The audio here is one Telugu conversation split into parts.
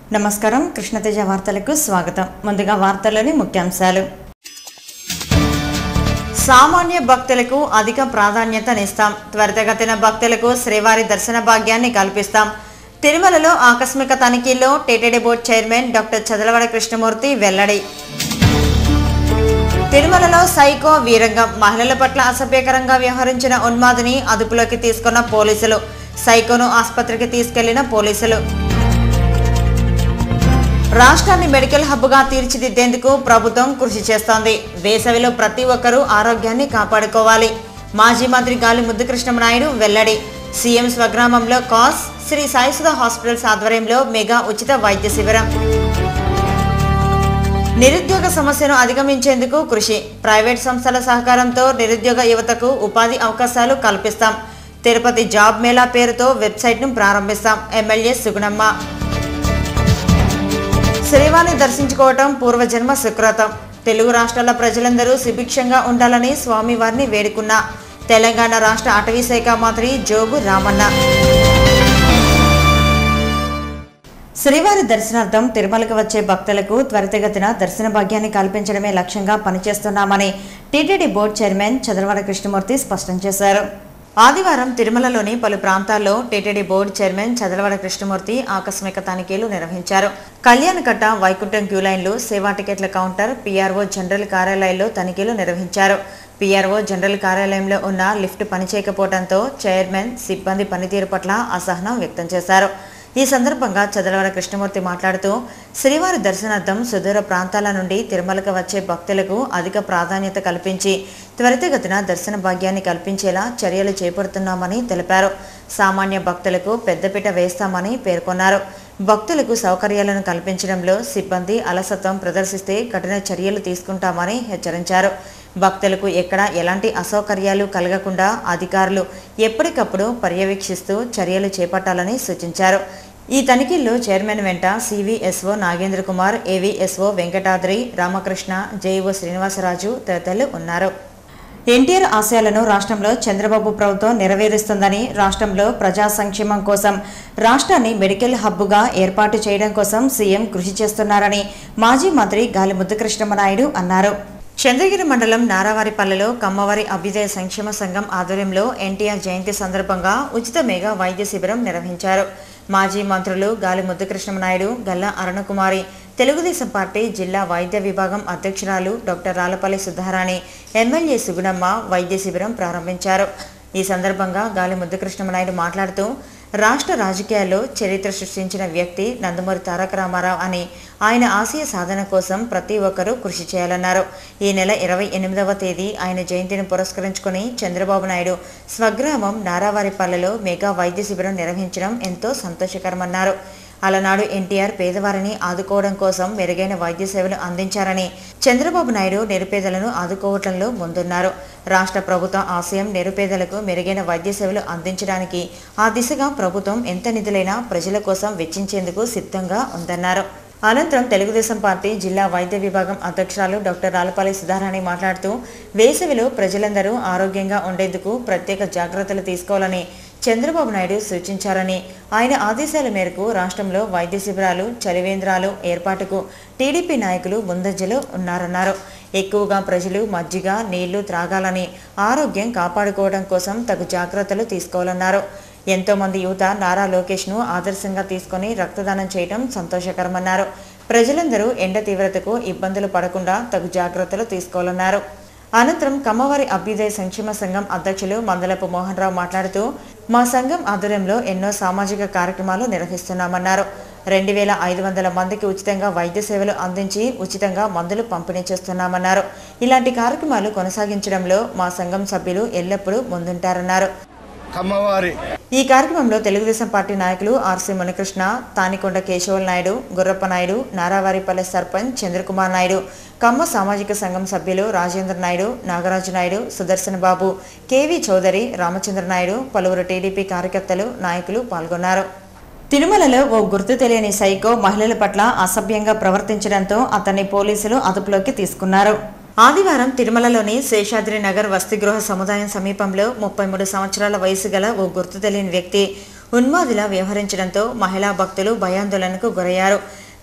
నమస్కారం కృష్ణతేజ వార్తలకు స్వాగతం ముందుగా వార్తల్లోని ముఖ్యాంశాలు సామాన్య భక్తులకు అధిక ప్రాధాన్యతనిస్తాం త్వరితగతిన భక్తులకు శ్రీవారి దర్శన భాగ్యాన్ని కల్పిస్తాం తిరుమలలో ఆకస్మిక తనిఖీల్లో TTD board chairman doctor Chadalavada Krishnamurthy వెల్లడి తిరుమలలో సైకో వీరంగం మహిళల పట్ల అసభ్యకరంగా వ్యవహరించిన ఉన్మాదిని అదుపులోకి తీసుకున్న పోలీసులు సైకోను ఆసుపత్రికి తీసుకెళ్లిన పోలీసులు రాష్ట్రాన్ని మెడికల్ హబ్గా తీర్చిదిద్దేందుకు ప్రభుత్వం కృషి చేస్తోంది వేసవిలో ప్రతి ఒక్కరూ ఆరోగ్యాన్ని కాపాడుకోవాలి మాజీ మంత్రి గాలి ముద్దుకృష్ణమనాయుడు వెల్లడి సీఎం స్వగ్రామంలో కాస్ శ్రీ సాయిసుధ హాస్పిటల్స్ ఆధ్వర్యంలో మెగా ఉచిత వైద్య శిబిరం నిరుద్యోగ సమస్యను అధిగమించేందుకు కృషి ప్రైవేట్ సంస్థల సహకారంతో నిరుద్యోగ యువతకు ఉపాధి అవకాశాలు కల్పిస్తాం తిరుపతి జాబ్ మేళా పేరుతో వెబ్సైట్ను ప్రారంభిస్తాం ఎమ్మెల్యే సుగుణమ్మ శ్రీవారిని దర్శించుకోవటం పూర్వజన్మ సుకృతం తెలుగు రాష్ట్రాల ప్రజలందరూ సుభిక్షంగా ఉండాలని స్వామివారిని వేడుకున్న తెలంగాణ రాష్ట్ర అటవీ శాఖ మంత్రి జోగు రామన్న శ్రీవారి దర్శనార్థం తిరుమలకు వచ్చే భక్తులకు త్వరితగతిన దర్శన భాగ్యాన్ని కల్పించడమే లక్ష్యంగా పనిచేస్తున్నామని TTD board chairman Chandravara Krishnamurthy స్పష్టం చేశారు ఆదివారం తిరుమలలోని పలు ప్రాంతాల్లో TTD board chairman Chadalavada Krishnamurthy ఆకస్మిక తనిఖీలు నిర్వహించారు కళ్యాణకట్ట వైకుంఠం క్యూ లైన్లు సేవా టికెట్ల కౌంటర్ పీఆర్ఓ జనరల్ కార్యాలయంలో తనిఖీలు నిర్వహించారు పీఆర్ఓ జనరల్ కార్యాలయంలో ఉన్న లిఫ్ట్ పనిచేయకపోవడంతో చైర్మన్ సిబ్బంది పనితీరు పట్ల అసహనం వ్యక్తం చేశారు ఈ సందర్భంగా చదలవర కృష్ణమూర్తి మాట్లాడుతూ శ్రీవారి దర్శనార్థం సుదూర ప్రాంతాల నుండి తిరుమలకు వచ్చే భక్తులకు అధిక ప్రాధాన్యత కల్పించి త్వరితగతిన దర్శన భాగ్యాన్ని కల్పించేలా చర్యలు చేపడుతున్నామని తెలిపారు సామాన్య భక్తులకు పెద్దపీట వేస్తామని పేర్కొన్నారు భక్తులకు సౌకర్యాలను కల్పించడంలో సిబ్బంది అలసత్వం ప్రదర్శిస్తే కఠిన చర్యలు తీసుకుంటామని హెచ్చరించారు భక్తులకు ఎక్కడ ఎలాంటి అసౌకర్యాలు కలగకుండా అధికారులు ఎప్పటికప్పుడు పర్యవేక్షిస్తూ చర్యలు చేపట్టాలని సూచించారు ఈ తనిఖీల్లో చైర్మన్ వెంట CVSO Nagendra Kumar AVSO Venkatadri Ramakrishna JEO Srinivasaraju తదితరులు ఉన్నారు ఎన్టీఆర్ ఆశయాలను రాష్ట్రంలో చంద్రబాబు ప్రభుత్వం నెరవేరుస్తుందని రాష్ట్రంలో ప్రజా సంక్షేమం కోసం రాష్ట్రాన్ని మెడికల్ హబ్గా ఏర్పాటు చేయడం కోసం సీఎం కృషి చేస్తున్నారని మాజీ మంత్రి గాలి ముద్దుకృష్ణమనాయుడు అన్నారు చంద్రగిరి మండలం నారావారిపల్లెలో కమ్మవారి అభ్యుదయ సంక్షేమ సంఘం ఆధ్వర్యంలో ఎన్టీఆర్ జయంతి సందర్భంగా ఉచిత మెగా వైద్య శిబిరం నిర్వహించారు మాజీ మంత్రులు గాలి ముద్దుకృష్ణమనాయుడు గల్లా అరుణకుమారి తెలుగుదేశం పార్టీ జిల్లా వైద్య విభాగం అధ్యక్షురాలు డాక్టర్ రాలపల్లి సుధారాణి ఎమ్మెల్యే సుగుణమ్మ వైద్య శిబిరం ప్రారంభించారు ఈ సందర్భంగా గాలి ముద్దుకృష్ణమనాయుడు మాట్లాడుతూ రాష్ట్ర రాజకీయాల్లో చరిత్ర సృష్టించిన వ్యక్తి నందమూరి తారక రామారావు అని ఆయన ఆశయ సాధన కోసం ప్రతి ఒక్కరూ కృషి చేయాలన్నారు ఈ నెల ఇరవై ఎనిమిదవ తేదీ ఆయన జయంతిని పురస్కరించుకుని చంద్రబాబు నాయుడు స్వగ్రామం నారావారిపల్లెలో మెగా వైద్య శిబిరం నిర్వహించడం ఎంతో సంతోషకరమన్నారు అలనాడు ఎన్టీఆర్ పేదవారిని ఆదుకోవడం కోసం మెరుగైన వైద్య సేవలు అందించారని చంద్రబాబు నాయుడు నిరుపేదలను ఆదుకోవటంలో ముందున్నారు రాష్ట్ర ప్రభుత్వం ఆశయం నిరుపేదలకు మెరుగైన వైద్య సేవలు అందించడానికి ఆ దిశగా ప్రభుత్వం ఎంత నిధులైనా ప్రజల కోసం వెచ్చించేందుకు సిద్ధంగా ఉందన్నారు అనంతరం తెలుగుదేశం పార్టీ జిల్లా వైద్య విభాగం అధ్యక్షురాలు డాక్టర్ రాలపల్లి సుధారాణి మాట్లాడుతూ వేసవిలో ప్రజలందరూ ఆరోగ్యంగా ఉండేందుకు ప్రత్యేక జాగ్రత్తలు తీసుకోవాలని చంద్రబాబు నాయుడు సూచించారని ఆయన ఆదేశాల మేరకు రాష్ట్రంలో వైద్య శిబిరాలు చలివేంద్రాలు ఏర్పాటుకు టీడీపీ నాయకులు ముందంజలో ఉన్నారన్నారు ఎక్కువగా ప్రజలు మజ్జిగ నీళ్లు త్రాగాలని ఆరోగ్యం కాపాడుకోవడం కోసం తగు జాగ్రత్తలు తీసుకోవాలన్నారు ఎంతో మంది యువత నారా లోకేష్ను ఆదర్శంగా తీసుకొని రక్తదానం చేయడం సంతోషకరమన్నారు ప్రజలందరూ ఎండ తీవ్రతకు ఇబ్బందులు పడకుండా తగు జాగ్రత్తలు తీసుకోవాలన్నారు అనంతరం కమ్మవారి అభ్యుదయ సంక్షేమ సంఘం అధ్యక్షులు మందలపు మోహన్ రావు మాట్లాడుతూ మా సంఘం ఆధ్వర్యంలో ఎన్నో సామాజిక కార్యక్రమాలు నిర్వహిస్తున్నామన్నారు రెండు వేల ఐదు వందల మందికి ఉచితంగా వైద్య సేవలు అందించి ఉచితంగా మందులు పంపిణీ చేస్తున్నామన్నారు ఇలాంటి కార్యక్రమాలు కొనసాగించడంలో మా సంఘం సభ్యులు ఎల్లప్పుడూ ముందుంటారన్నారు కమ్మవారి ఈ కార్యక్రమంలో తెలుగుదేశం పార్టీ నాయకులు ఆర్సీ మునికృష్ణ తానికొండ కేశవల్ నాయుడు గుర్రప్ప నాయుడు నారావారిపల్లె సర్పంచ్ చంద్రకుమార్ నాయుడు కమ్మ సామాజిక సంఘం సభ్యులు రాజేంద్ర నాయుడు నాగరాజు నాయుడు సుదర్శన్ బాబు కేవీ చౌదరి రామచంద్ర నాయుడు పలువురు టీడీపీ కార్యకర్తలు నాయకులు పాల్గొన్నారు తిరుమలలో ఓ గుర్తు తెలియని సైకో మహిళల పట్ల అసభ్యంగా ప్రవర్తించడంతో అతన్ని పోలీసులు అదుపులోకి తీసుకున్నారు ఆదివారం తిరుమలలోని శేషాద్రి నగర్ వసతిగృహ సముదాయం సమీపంలో ముప్పై మూడు సంవత్సరాల వయసు గల ఓ గుర్తు తెలియని వ్యక్తి ఉన్మాదిలా వ్యవహరించడంతో మహిళా భక్తులు భయాందోళనకు గురయ్యారు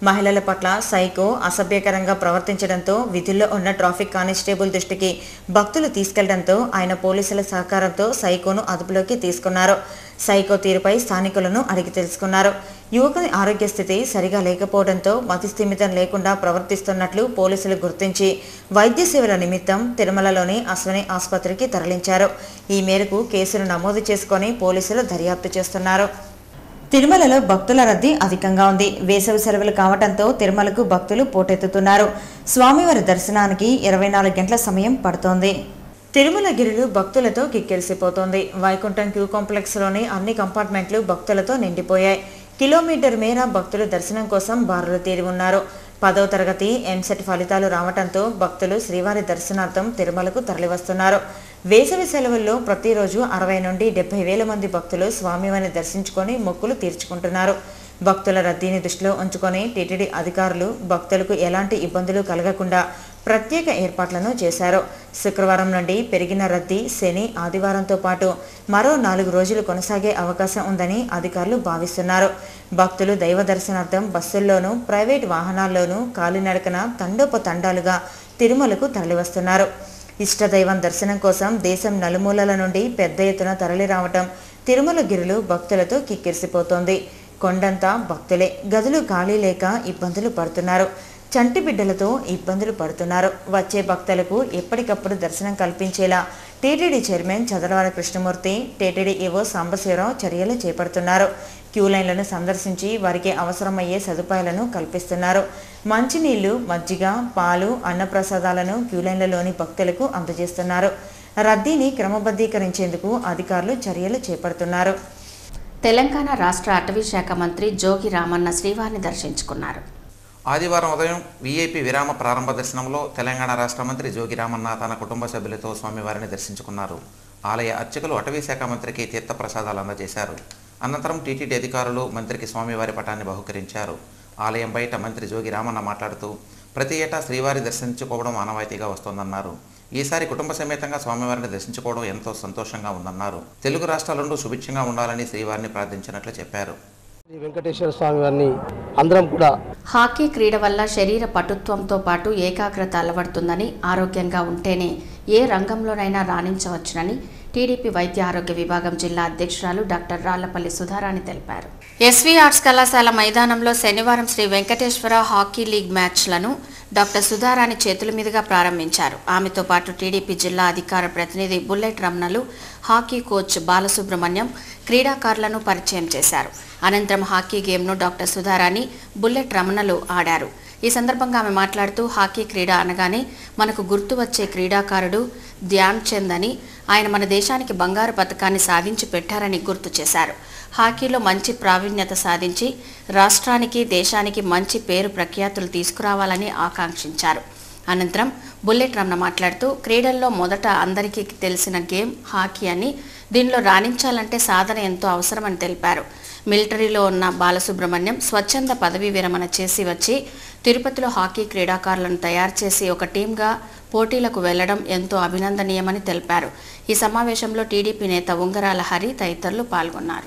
మహిళల పట్ల సైకో అసభ్యకరంగా ప్రవర్తించడంతో విధుల్లో ఉన్న ట్రాఫిక్ కానిస్టేబుల్ దృష్టికి భక్తులు తీసుకెళ్లడంతో ఆయన పోలీసుల సహకారంతో సైకోను అదుపులోకి తీసుకున్నారు సైకో తీరుపై స్థానికులను అడిగి తెలుసుకున్నారు యువకుని ఆరోగ్య స్థితి సరిగా లేకపోవడంతో మతిస్థిమితం లేకుండా ప్రవర్తిస్తున్నట్లు పోలీసులు గుర్తించి వైద్య సేవల నిమిత్తం తిరుమలలోని అశ్వని ఆసుపత్రికి తరలించారు ఈ మేరకు కేసును నమోదు చేసుకొని పోలీసులు దర్యాప్తు చేస్తున్నారు తిరుమలలో భక్తుల రద్దీ అధికంగా ఉంది వేసవి సెలవులు కావడంతో తిరుమలకు భక్తులు పోటెత్తుతున్నారు స్వామివారి దర్శనానికి ఇరవై నాలుగు గంటల సమయం పడుతోంది తిరుమల గిరిలు భక్తులతో కిక్కిరిసిపోతోంది వైకుంఠం క్యూ కాంప్లెక్స్లోని అన్ని కంపార్ట్మెంట్లు భక్తులతో నిండిపోయాయి కిలోమీటర్ మేర భక్తులు దర్శనం కోసం బారులు తీరి ఉన్నారు పదో తరగతి ఎంసెట్ ఫలితాలు రావడంతో భక్తులు శ్రీవారి దర్శనార్థం తిరుమలకు తరలివస్తున్నారు వేసవి సెలవుల్లో ప్రతిరోజు అరవై నుండి డెబ్బై వేల మంది భక్తులు స్వామివారిని దర్శించుకొని మొక్కులు తీర్చుకుంటున్నారు భక్తుల రద్దీని దృష్టిలో ఉంచుకొని టీటీడీ అధికారులు భక్తులకు ఎలాంటి ఇబ్బందులు కలగకుండా ప్రత్యేక ఏర్పాట్లను చేశారు శుక్రవారం నుండి పెరిగిన రద్దీ శని ఆదివారంతో పాటు మరో నాలుగు రోజులు కొనసాగే అవకాశం ఉందని అధికారులు భావిస్తున్నారు భక్తులు దైవ దర్శనార్థం బస్సుల్లోనూ ప్రైవేట్ వాహనాల్లోనూ కాలినడకన తండోపతండాలుగా తిరుమలకు తరలివస్తున్నారు ఇష్టదైవం దర్శనం కోసం దేశం నలుమూలల నుండి పెద్ద ఎత్తున తరలి రావటం తిరుమల గిరులు భక్తులతో కిక్కిరిసిపోతోంది కొండంతా భక్తులే గదులు ఖాళీ లేక ఇబ్బందులు పడుతున్నారు చంటి బిడ్డలతో ఇబ్బందులు పడుతున్నారు వచ్చే భక్తులకు ఎప్పటికప్పుడు దర్శనం కల్పించేలా TTD chairman Chadalavada Krishnamurthy TTD EO Sambasivarao చర్యలు చేపడుతున్నారు క్యూ లైన్లను సందర్శించి వారికి అవసరమయ్యే సదుపాయాలను కల్పిస్తున్నారు మంచినీళ్లు మజ్జిగ పాలు అన్నప్రసాదాలను క్యూ లైన్లలోని భక్తులకు అందజేస్తున్నారు రద్దీని క్రమబద్ధీకరించేందుకు అధికారులు చర్యలు చేపడుతున్నారు తెలంగాణ రాష్ట్ర అటవీ శాఖ మంత్రి జోగి రామన్న శ్రీవారిని దర్శించుకున్నారు ఆదివారం ఉదయం వీఐపీ విరామ ప్రారంభ దర్శనంలో తెలంగాణ రాష్ట్ర మంత్రి జోగి రామన్న తన కుటుంబ సభ్యులతో స్వామివారిని దర్శించుకున్నారు ఆలయ అర్చకులు అటవీ శాఖ మంత్రికి తీర్థప్రసాదాలు అందజేశారు అనంతరం టీటీడీ అధికారులు మంత్రికి స్వామివారి పటాన్ని బహుకరించారు ఆలయం బయట మంత్రి జోగి రామన్న మాట్లాడుతూ ప్రతి ఏటా శ్రీవారి దర్శించుకోవడం ఆనవాయితీగా వస్తోందన్నారు ఈసారి కుటుంబ సమేతంగా స్వామివారిని దర్శించుకోవడం ఎంతో సంతోషంగా ఉందన్నారు తెలుగు రాష్ట్రాల సుభిక్షంగా ఉండాలని శ్రీవారిని ప్రార్థించినట్లు చెప్పారు శ్రీ వెంకటేశ్వర స్వామి వారిని అందరం కూడా హాకీ క్రీడ వల్ల శరీర పటుత్వంతో పాటు ఏకాగ్రత అలవడుతుందని ఆరోగ్యంగా ఉంటేనే ఏ రంగంలోనైనా రాణించవచ్చునని టీడీపీ వైద్య ఆరోగ్య విభాగం జిల్లా అధ్యక్షురాలు డాక్టర్ రాళ్లపల్లి సుధారాణి తెలిపారు ఎస్వీ ఆర్ట్స్ కళాశాల మైదానంలో శనివారం శ్రీ వెంకటేశ్వర హాకీ లీగ్ మ్యాచ్లను డాక్టర్ సుధారాణి చేతుల మీదుగా ప్రారంభించారు ఆమెతో పాటు టీడీపీ జిల్లా అధికార ప్రతినిధి బుల్లెట్ రమణలు హాకీ కోచ్ బాలసుబ్రహ్మణ్యం క్రీడాకారులను పరిచయం చేశారు అనంతరం హాకీ గేమ్ను డాక్టర్ సుధారాణి బుల్లెట్ రమణలు ఆడారు ఈ సందర్భంగా ఆమె మాట్లాడుతూ హాకీ క్రీడ అనగానే మనకు గుర్తు వచ్చే క్రీడాకారుడు ధ్యాన్ చంద్ అని ఆయన మన దేశానికి బంగారు పథకాన్ని సాధించి పెట్టారని గుర్తు చేశారు హాకీలో మంచి ప్రావీణ్యత సాధించి రాష్ట్రానికి దేశానికి మంచి పేరు ప్రఖ్యాతులు తీసుకురావాలని ఆకాంక్షించారు అనంతరం బుల్లెట్ రమణ మాట్లాడుతూ క్రీడల్లో మొదట అందరికీ తెలిసిన గేమ్ హాకీ అని దీనిలో రాణించాలంటే సాధన ఎంతో అవసరమని తెలిపారు మిలిటరీలో ఉన్న బాలసుబ్రహ్మణ్యం స్వచ్ఛంద పదవీ విరమణ చేసి వచ్చి తిరుపతిలో హాకీ క్రీడాకారులను తయారు చేసి ఒక టీంగా పోటీలకు వెళ్లడం ఎంతో అభినందనీయమని తెలిపారు ఈ సమావేశంలో టీడీపీ నేత ఉంగరాల హరి తదితరులు పాల్గొన్నారు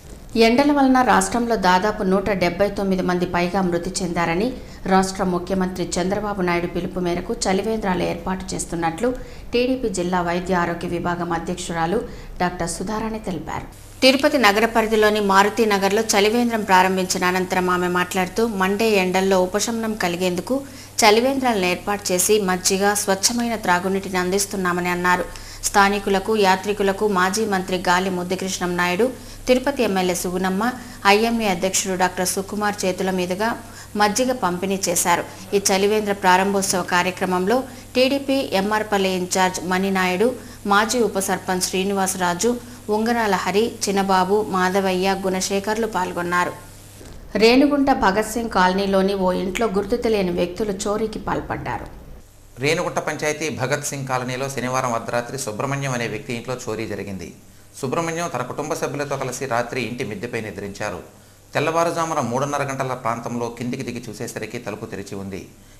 ఎండల వలన రాష్ట్రంలో దాదాపు నూట డెబ్బై తొమ్మిది మంది పైగా మృతి చెందారని రాష్ట్ర ముఖ్యమంత్రి చంద్రబాబు నాయుడు పిలుపు మేరకు చలివేంద్రాలు ఏర్పాటు చేస్తున్నట్లు టీడీపీ జిల్లా వైద్య ఆరోగ్య విభాగం అధ్యక్షురాలు డాక్టర్ సుధారాణి తెలిపారు తిరుపతి నగర పరిధిలోని మారుతి నగర్లో చలివేంద్రం ప్రారంభించిన అనంతరం ఆమె మాట్లాడుతూ మండే ఎండల్లో ఉపశమనం కలిగేందుకు చలివేంద్రాలను ఏర్పాటు చేసి మజ్జిగ స్వచ్ఛమైన త్రాగునీటిని అందిస్తున్నామని అన్నారు స్థానికులకు యాత్రికులకు మాజీ మంత్రి గాలి ముద్దుకృష్ణం నాయుడు తిరుపతి ఎమ్మెల్యే సుగుణమ్మ ఐఎంఏ అధ్యక్షుడు డాక్టర్ సుకుమార్ చేతుల మీదుగా మజ్జిగ పంపిణీ చేశారు ఈ చలివేంద్ర ప్రారంభోత్సవ కార్యక్రమంలో టీడీపీ ఎంఆర్పల్లి ఇన్ఛార్జ్ మణినాయుడు మాజీ ఉప సర్పంచ్ శ్రీనివాసరాజు ఉంగరాల హరి చిన్నబాబు మాధవయ్య గుణశేఖర్లు పాల్గొన్నారు రేణుగుంట భగత్ సింగ్ కాలనీలోని ఓ ఇంట్లో గుర్తు తెలియని వ్యక్తులు చోరీకి పాల్పడ్డారు రేణుగుంట పంచాయతీ భగత్ సింగ్ కాలనీలో శనివారం అర్ధరాత్రి సుబ్రహ్మణ్యం అనే వ్యక్తి ఇంట్లో చోరీ జరిగింది సుబ్రహ్మణ్యం తన కుటుంబ సభ్యులతో కలిసి రాత్రి ఇంటి మిద్దెపై నిద్రించారు తెల్లవారుజామున మూడున్నర గంటల ప్రాంతంలో కిందికి దిగి చూసేసరికి తలుపు తెరిచి ఉంది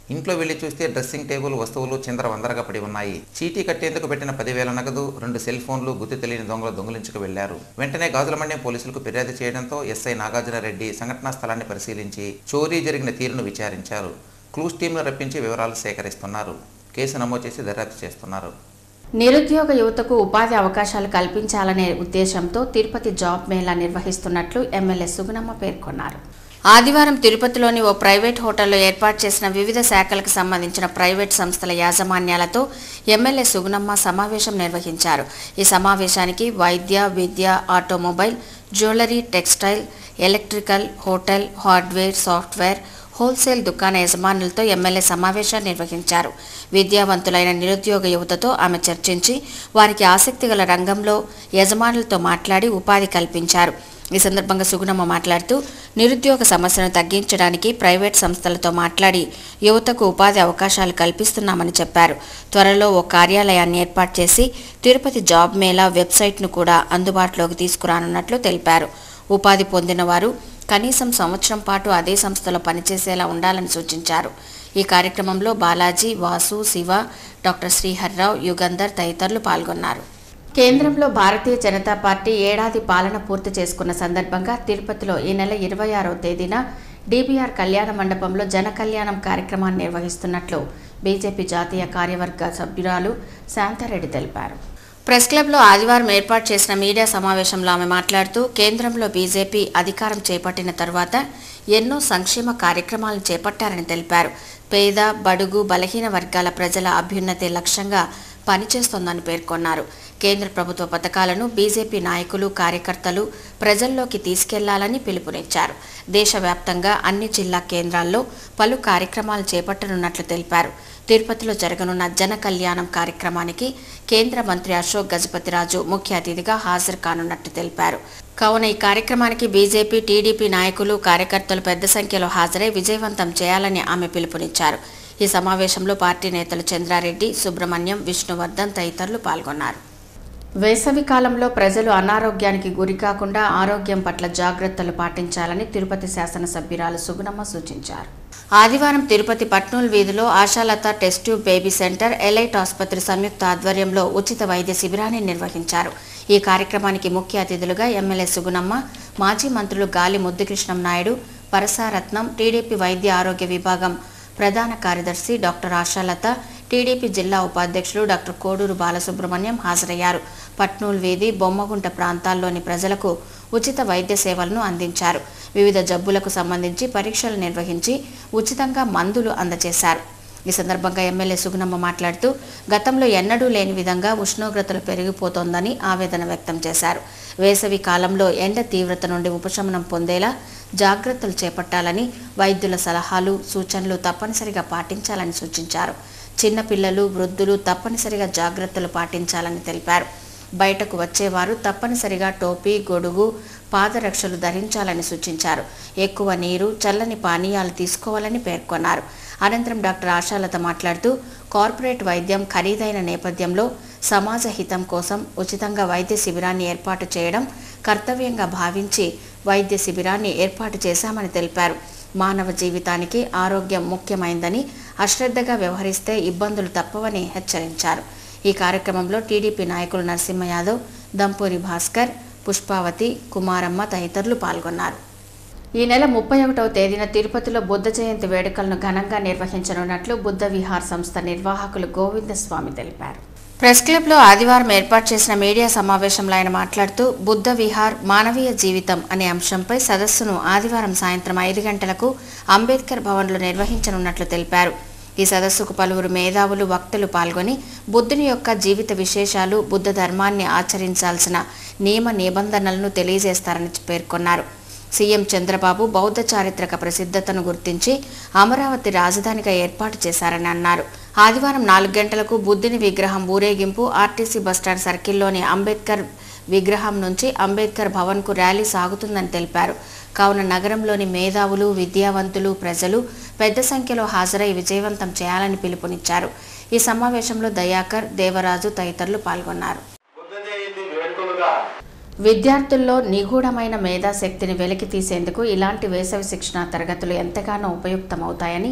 ఇంట్లో వెళ్లి చూస్తే డ్రెస్సింగ్ టేబుల్ వస్తువులు చిందర వందరగా పడి ఉన్నాయి చీటీ కట్టేందుకు పెట్టిన పదివేల నగదు రెండు సెల్ ఫోన్లు గుర్తు తెలియని దొంగలు దొంగిలించుకు వెళ్లారు వెంటనే గాజులమండ్యం పోలీసులకు ఫిర్యాదు చేయడంతో ఎస్ఐ నాగార్జునరెడ్డి సంఘటనా స్థలాన్ని పరిశీలించి చోరీ జరిగిన తీరును విచారించారు క్లూస్ టీంను రప్పించి వివరాలు సేకరిస్తున్నారు కేసు నమోదు చేసి దర్యాప్తు చేస్తున్నారు నిరుద్యోగ యువతకు ఉపాధి అవకాశాలు కల్పించాలనే ఉద్దేశంతో తిరుపతి జాబ్ మేళా నిర్వహిస్తున్నట్లు ఎమ్మెల్యే సుగుణమ్మ పేర్కొన్నారు ఆదివారం తిరుపతిలోని ఓ ప్రైవేట్ హోటల్లో ఏర్పాటు చేసిన వివిధ శాఖలకు సంబంధించిన ప్రైవేట్ సంస్థల యాజమాన్యాలతో ఎమ్మెల్యే సుగుణమ్మ సమావేశం నిర్వహించారు ఈ సమావేశానికి వైద్య విద్య automobile jewellery textile electrical hotel hardware software wholesale దుకాణ యజమానులతో ఎమ్మెల్యే సమావేశాన్ని నిర్వహించారు విద్యావంతులైన నిరుద్యోగ యువతతో ఆమె చర్చించి వారికి ఆసక్తి గల రంగంలో యజమానులతో మాట్లాడి ఉపాధి కల్పించారు ఈ సందర్భంగా సుగుణమ్మ మాట్లాడుతూ నిరుద్యోగ సమస్యను తగ్గించడానికి ప్రైవేట్ సంస్థలతో మాట్లాడి యువతకు ఉపాధి అవకాశాలు కల్పిస్తున్నామని చెప్పారు త్వరలో ఓ కార్యాలయాన్ని ఏర్పాటు చేసి తిరుపతి జాబ్ మేళా వెబ్సైట్ను కూడా అందుబాటులోకి తీసుకురానున్నట్లు తెలిపారు ఉపాధి పొందిన వారు కనీసం సంవత్సరం పాటు అదే సంస్థలో పనిచేసేలా ఉండాలని సూచించారు ఈ కార్యక్రమంలో బాలాజీ వాసు శివ డాక్టర్ శ్రీహర్రావు యుగంధర్ తదితరులు పాల్గొన్నారు కేంద్రంలో భారతీయ జనతా పార్టీ ఏడాది పాలన పూర్తి చేసుకున్న సందర్భంగా తిరుపతిలో ఈ నెల ఇరవై ఆరవ తేదీన డిబిఆర్ కళ్యాణ మండపంలో జన కళ్యాణం కార్యక్రమాన్ని నిర్వహిస్తున్నట్లు బీజేపీ జాతీయ కార్యవర్గ సభ్యురాలు శాంతారెడ్డి తెలిపారు ప్రెస్ క్లబ్లో ఆదివారం ఏర్పాటు చేసిన మీడియా సమావేశంలో ఆమె మాట్లాడుతూ కేంద్రంలో బీజేపీ అధికారం చేపట్టిన తర్వాత ఎన్నో సంక్షేమ కార్యక్రమాలను చేపట్టారని తెలిపారు పేద బడుగు బలహీన వర్గాల ప్రజల అభ్యున్నతి లక్ష్యంగా పనిచేస్తోందని పేర్కొన్నారు కేంద్ర ప్రభుత్వ పథకాలను బీజేపీ నాయకులు కార్యకర్తలు ప్రజల్లోకి తీసుకెళ్లాలని పిలుపునిచ్చారు దేశవ్యాప్తంగా అన్ని జిల్లా కేంద్రాల్లో పలు కార్యక్రమాలు చేపట్టనున్నట్లు తెలిపారు తిరుపతిలో జరగనున్న జన కళ్యాణం కార్యక్రమానికి కేంద్ర మంత్రి అశోక్ గజపతిరాజు ముఖ్య అతిథిగా హాజరు కానున్నట్లు తెలిపారు కావున ఈ కార్యక్రమానికి బీజేపీ టీడీపీ నాయకులు కార్యకర్తలు పెద్ద సంఖ్యలో హాజరై విజయవంతం చేయాలని ఆమె పిలుపునిచ్చారు ఈ సమావేశంలో పార్టీ నేతలు చంద్రారెడ్డి సుబ్రహ్మణ్యం విష్ణువర్ధన్ తదితరులు పాల్గొన్నారు వేసవి కాలంలో ప్రజలు అనారోగ్యానికి గురికాకుండా ఆరోగ్యం పట్ల జాగ్రత్తలు పాటించాలని తిరుపతి శాసనసభ్యురాలు సుగుణమ్మ సూచించారు ఆదివారం తిరుపతి పట్నూల్ వీధిలో Ashalatha test tube baby centre elite ఆసుపత్రి సంయుక్త ఆధ్వర్యంలో ఉచిత వైద్య శిబిరాన్ని నిర్వహించారు ఈ కార్యక్రమానికి ముఖ్య అతిథులుగా ఎమ్మెల్యే సుగుణమ్మ మాజీ మంత్రులు గాలి ముద్దుకృష్ణం నాయుడు పరసారత్నం టీడీపీ వైద్య ఆరోగ్య విభాగం ప్రధాన కార్యదర్శి డాక్టర్ ఆశాలత టీడీపీ జిల్లా ఉపాధ్యక్షులు డాక్టర్ కోడూరు బాలసుబ్రహ్మణ్యం హాజరయ్యారు పట్నూల్ వీధి బొమ్మగుంట ప్రాంతాల్లోని ప్రజలకు ఉచిత వైద్య సేవలను అందించారు వివిధ జబ్బులకు సంబంధించి పరీక్షలు నిర్వహించి ఉచితంగా మందులు అందజేశారు ఈ సందర్భంగా ఎమ్మెల్యే సుగుణమ్మ మాట్లాడుతూ గతంలో ఎన్నడూ లేని విధంగా ఉష్ణోగ్రతలు పెరిగిపోతోందని ఆవేదన వ్యక్తం చేశారు వేసవి కాలంలో ఎండ తీవ్రత నుండి ఉపశమనం పొందేలా జాగ్రత్తలు చేపట్టాలని వైద్యుల సలహాలు సూచనలు తప్పనిసరిగా పాటించాలని సూచించారు చిన్నపిల్లలు వృద్ధులు తప్పనిసరిగా జాగ్రత్తలు పాటించాలని తెలిపారు బయటకు వచ్చేవారు తప్పనిసరిగా టోపీ గొడుగు పాదరక్షలు ధరించాలని సూచించారు ఎక్కువ నీరు చల్లని పానీయాలు తీసుకోవాలని పేర్కొన్నారు అనంతరం డాక్టర్ ఆశాలత మాట్లాడుతూ కార్పొరేట్ వైద్యం ఖరీదైన నేపథ్యంలో సమాజ హితం కోసం ఉచితంగా వైద్య శిబిరాన్ని ఏర్పాటు చేయడం కర్తవ్యంగా భావించి వైద్య శిబిరాన్ని ఏర్పాటు చేశామని తెలిపారు మానవ జీవితానికి ఆరోగ్యం ముఖ్యమైందని అశ్రద్ధగా వ్యవహరిస్తే ఇబ్బందులు తప్పవని హెచ్చరించారు ఈ కార్యక్రమంలో టీడీపీ నాయకులు నరసింహ యాదవ్ దంపూరి భాస్కర్ పుష్పావతి కుమారమ్మ తదితరులు పాల్గొన్నారు ఈ నెల ముప్పై ఒకటవ తేదీన తిరుపతిలో బుద్ధ జయంతి వేడుకలను ఘనంగా నిర్వహించనున్నట్లు బుద్ధ విహార్ సంస్థ నిర్వాహకులు గోవిందస్వామి తెలిపారు ప్రెస్ క్లబ్లో ఆదివారం ఏర్పాటు చేసిన మీడియా సమావేశంలో ఆయన మాట్లాడుతూ బుద్ధ విహార్ మానవీయ జీవితం అనే అంశంపై సదస్సును ఆదివారం సాయంత్రం ఐదు గంటలకు అంబేద్కర్ భవన్లో నిర్వహించనున్నట్లు తెలిపారు ఈ సదస్సుకు పలువురు మేధావులు వక్తలు పాల్గొని బుద్ధుని యొక్క జీవిత విశేషాలు బుద్ధ ధర్మాన్ని ఆచరించాల్సిన నియమ నిబంధనలను తెలియజేస్తారని పేర్కొన్నారు సీఎం చంద్రబాబు బౌద్ధ చారిత్రక ప్రసిద్ధతను గుర్తించి అమరావతి రాజధానిగా ఏర్పాటు చేశారని అన్నారు ఆదివారం నాలుగు గంటలకు బుద్ధుని విగ్రహం ఊరేగింపు ఆర్టీసీ బస్టాండ్ సర్కిల్లోని అంబేద్కర్ విగ్రహం నుంచి అంబేద్కర్ భవన్కు ర్యాలీ సాగుతుందని తెలిపారు కావున నగరంలోని మేధావులు విద్యావంతులు ప్రజలు పెద్ద సంఖ్యలో హాజరై విజయవంతం చేయాలని పిలుపునిచ్చారు ఈ సమావేశంలో దయాకర్ దేవరాజు తదితరులు పాల్గొన్నారు బుద్ధ జయంతి వేడుకలుగా విద్యార్థుల్లో నిగూఢమైన మేధాశక్తిని వెలికి తీసేందుకు ఇలాంటి వేసవి శిక్షణ తరగతులు ఎంతగానో ఉపయుక్తమవుతాయని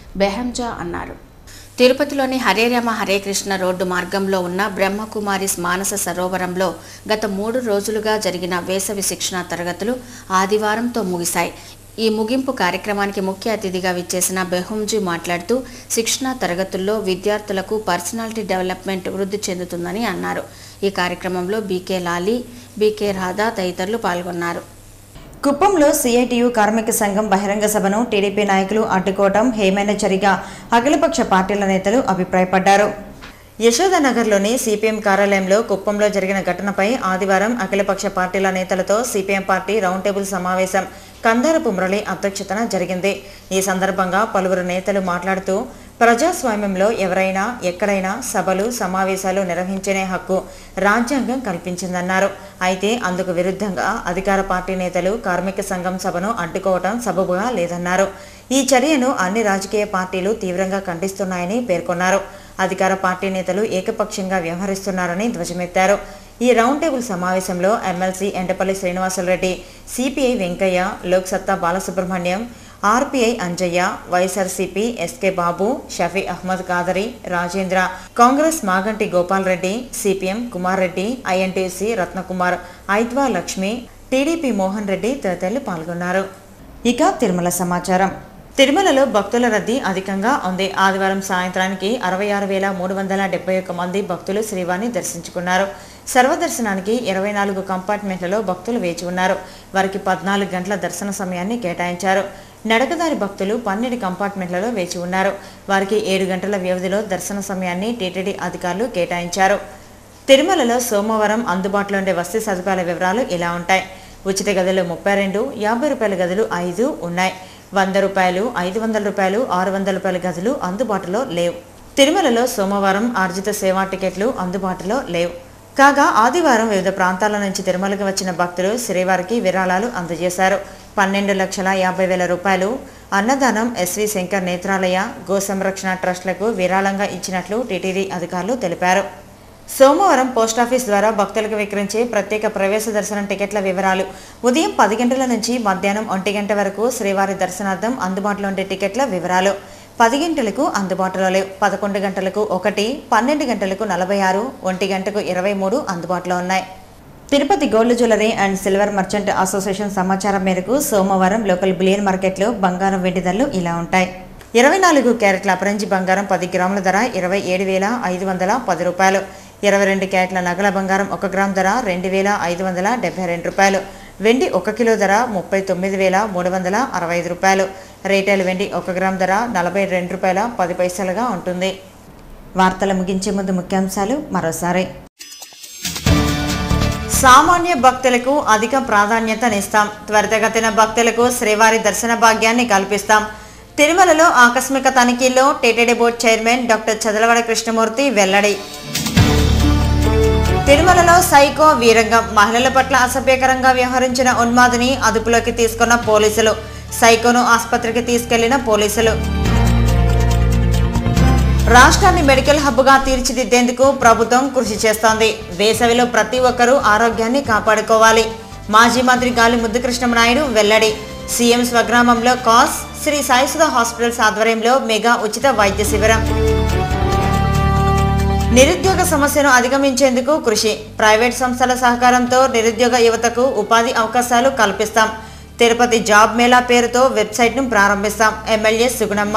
బెహంజా అన్నారు తిరుపతిలోని హరే రామ హరే కృష్ణ రోడ్డు మార్గంలో ఉన్న బ్రహ్మకుమారిస్ మానస సరోవరంలో గత మూడు రోజులుగా జరిగిన వేసవి శిక్షణ తరగతులు ఆదివారంతో ముగిశాయి ఈ ముగింపు కార్యక్రమానికి ముఖ్య అతిథిగా విచ్చేసిన బెహుంజీ మాట్లాడుతూ శిక్షణ తరగతుల్లో విద్యార్థులకు పర్సనాలిటీ డెవలప్మెంట్ వృద్ధి చెందుతుందని అన్నారు ఈ కార్యక్రమంలో బీకే లాలి బీకే రాధా తదితరులు పాల్గొన్నారు కుప్పంలో సిఐటియు కార్మిక సంఘం బహిరంగ సభను టీడీపీ నాయకులు అడ్డుకోవటం హేమైన చరిగా అఖిలపక్ష పార్టీల నేతలు అభిప్రాయపడ్డారు యశోదనగర్లోని సిపిఎం కార్యాలయంలో కుప్పంలో జరిగిన ఘటనపై ఆదివారం అఖిలపక్ష పార్టీల నేతలతో సిపిఎం పార్టీ రౌండ్ టేబుల్ సమావేశం కందారపు మురళి అధ్యక్షతన జరిగింది ఈ సందర్భంగా పలువురు నేతలు మాట్లాడుతూ ప్రజాస్వామ్యంలో ఎవరైనా ఎక్కడైనా సభలు సమావేశాలు నిర్వహించనే హక్కు రాజ్యాంగం కల్పించిందన్నారు అయితే అందుకు విరుద్ధంగా అధికార పార్టీ నేతలు కార్మిక సంఘం సభను అడ్డుకోవటం సబబుగా లేదన్నారు ఈ చర్యను అన్ని రాజకీయ పార్టీలు తీవ్రంగా ఖండిస్తున్నాయని పేర్కొన్నారు అధికార పార్టీ నేతలు ఏకపక్షంగా వ్యవహరిస్తున్నారని ధ్వజమెత్తారు ఈ రౌండ్ టేబుల్ సమావేశంలో MLC Endapalli Srinivasareddy CPI Venkaiah Loksatta Balasubrahmanyam RPI Anjaiah YSRCP SK Babu Shafi Ahmed Kadari Rajendra Congress Maganti Gopal Reddy CPM Kumar Reddy INTC Ratnakumar ఐద్వా లక్ష్మి టీడీపీ మోహన్ రెడ్డి తదితరులు పాల్గొన్నారు ఇక తిరుమల సమాచారం తిరుమలలో భక్తుల రద్దీ అధికంగా ఉంది ఆదివారం సాయంత్రానికి అరవై ఆరు వేల మూడు వందల డెబ్బై ఒక్క మంది భక్తులు శ్రీవారిని దర్శించుకున్నారు సర్వదర్శనానికి ఇరవై నాలుగు కంపార్ట్మెంట్లలో భక్తులు వేచి ఉన్నారు వారికి పద్నాలుగు గంటల దర్శన సమయాన్ని కేటాయించారు నడకదారి భక్తులు పన్నెండు కంపార్ట్మెంట్లలో వేచి ఉన్నారు వారికి ఏడు గంటల వ్యవధిలో దర్శన సమయాన్ని టీటీడీ అధికారులు కేటాయించారు తిరుమలలో సోమవారం అందుబాటులో ఉండే వసతి సదుపాయాల వివరాలు ఇలా ఉంటాయి ఉచిత గదులు ముప్పై రెండు యాభై రూపాయల గదులు ఐదు ఉన్నాయి వంద రూపాయలు ఐదు వందల రూపాయలు ఆరు వందల రూపాయల గదులు అందుబాటులో లేవు తిరుమలలో సోమవారం ఆర్జిత సేవా టికెట్లు అందుబాటులో లేవు కాగా ఆదివారం వివిధ ప్రాంతాల నుంచి తిరుమలకు వచ్చిన భక్తులు శ్రీవారికి విరాళాలు అందజేశారు పన్నెండు లక్షల యాభై వేల రూపాయలు అన్నదానం ఎస్వి శంకర్ నేత్రాలయ గో సంరక్షణ ట్రస్టులకు విరాళంగా ఇచ్చినట్లు టీటీడీ అధికారులు తెలిపారు సోమవారం పోస్టాఫీస్ ద్వారా భక్తులకు విక్రయించే ప్రత్యేక ప్రవేశ దర్శనం టికెట్ల వివరాలు ఉదయం పది గంటల నుంచి మధ్యాహ్నం ఒంటి గంట వరకు శ్రీవారి దర్శనార్థం అందుబాటులో ఉండే టికెట్ల వివరాలు పది గంటలకు అందుబాటులో లేవు పదకొండు గంటలకు ఒకటి పన్నెండు గంటలకు నలభై ఆరు ఒంటి గంటకు ఇరవై మూడు అందుబాటులో ఉన్నాయి Tirupati gold jewellery and silver merchant association సమాచారం మేరకు సోమవారం లోకల్ బిలియన్ మార్కెట్లో బంగారం వెండి ధరలు ఇలా ఉంటాయి ఇరవై నాలుగు క్యారెట్ల అపరంజి బంగారం పది గ్రాముల ధర ఇరవై ఏడు వేల ఐదు వందల పది రూపాయలు ఇరవై రెండు క్యారెట్ల నగల బంగారం ఒక గ్రామ్ ధర రెండు వేల ఐదు వందల డెబ్బై రెండు రూపాయలు వెండి ఒక కిలో ధర ముప్పై తొమ్మిది వేల మూడు వందల అరవై ఐదు రూపాయలు రీటైల్ వెండి ఒక గ్రామ్ ధర నలభై రెండు రూపాయల పది పైసలుగా ఉంటుంది వార్తలు ముగించే ముందు ముఖ్యాంశాలు మరోసారి సామాన్య భక్తులకు అధిక ప్రాధాన్యతనిస్తాం త్వరితగతిన భక్తులకు శ్రీవారి దర్శన భాగ్యాన్ని కల్పిస్తాం తిరుమలలో ఆకస్మిక తనిఖీల్లో TTD board chairman doctor Chadalavada Krishnamurthy వెల్లడి తిరుమలలో సైకో వీరంగం మహిళల పట్ల అసభ్యకరంగా వ్యవహరించిన ఉన్మాదిని అదుపులోకి తీసుకున్న పోలీసులు సైకోను ఆసుపత్రికి తీసుకెళ్లిన పోలీసులు రాష్ట్రాన్ని మెడికల్ హబ్గా తీర్చిదిద్దేందుకు ప్రభుత్వం కృషి చేస్తోంది వేసవిలో ప్రతి ఒక్కరూ ఆరోగ్యాన్ని కాపాడుకోవాలి మాజీ మంత్రి గాలి ముద్దుకృష్ణమనాయుడు వెల్లడి సీఎం స్వగ్రామంలో కాస్ శ్రీ సాయిసుధ హాస్పిటల్స్ ఆధ్వర్యంలో మెగా ఉచిత వైద్య శిబిరం నిరుద్యోగ సమస్యను అధిగమించేందుకు కృషి ప్రైవేట్ సంస్థల సహకారంతో నిరుద్యోగ యువతకు ఉపాధి అవకాశాలు కల్పిస్తాం తిరుపతి జాబ్ మేళా పేరుతో వెబ్సైట్ను ప్రారంభిస్తాం ఎమ్మెల్యే సుగుణమ్మ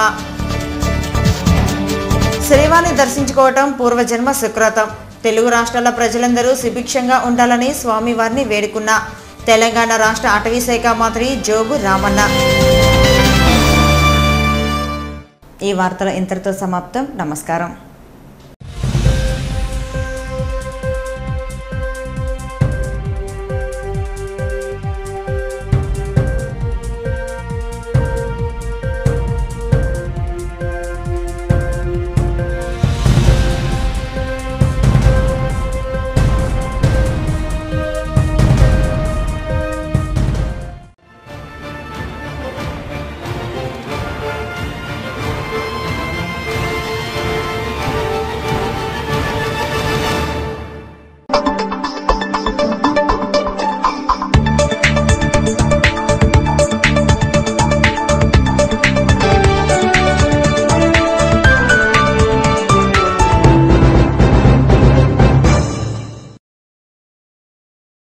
శ్రీవారిని దర్శించుకోవటం పూర్వజన్మ సుకృతం తెలుగు రాష్ట్రాల ప్రజలందరూ సుభిక్షంగా ఉండాలని స్వామివారిని వేడుకున్న తెలంగాణ రాష్ట్ర అటవీ శాఖ మంత్రి జోగు రామన్న ఈ వార్తలు ఇంతటితో సమాప్తం నమస్కారం